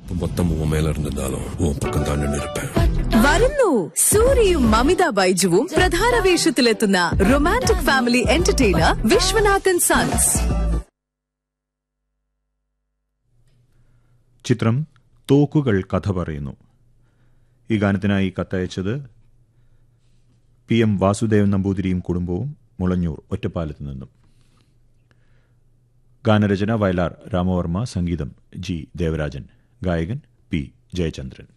இப்ப மொத்தம் உன் மேல இருந்திருந்தாலும் உன் பக்கம் தான் நின்னு இருப்பேன் വരുന്നു സൂര്യയും മമിത ബൈജുവും പ്രധാന വേഷത്തിലെത്തുന്ന romantic family entertainer Viswanathan sons ചിത്രം തോക്കുകൾ കഥ പറയുന്നു ഈ ഗാനത്തിനായി കത്തയച്ചത് പി എം വാസുദേവൻ നമ്പൂതിരിയും കുടുംബവും മുളഞ്ഞൂർ ഒറ്റപ്പാലത്ത് നിന്നും ഗാനരചന വയലാർ രാമവർമ്മ സംഗീതം ജി ദേവരാജൻ ഗായകൻ പി ജയചന്ദ്രൻ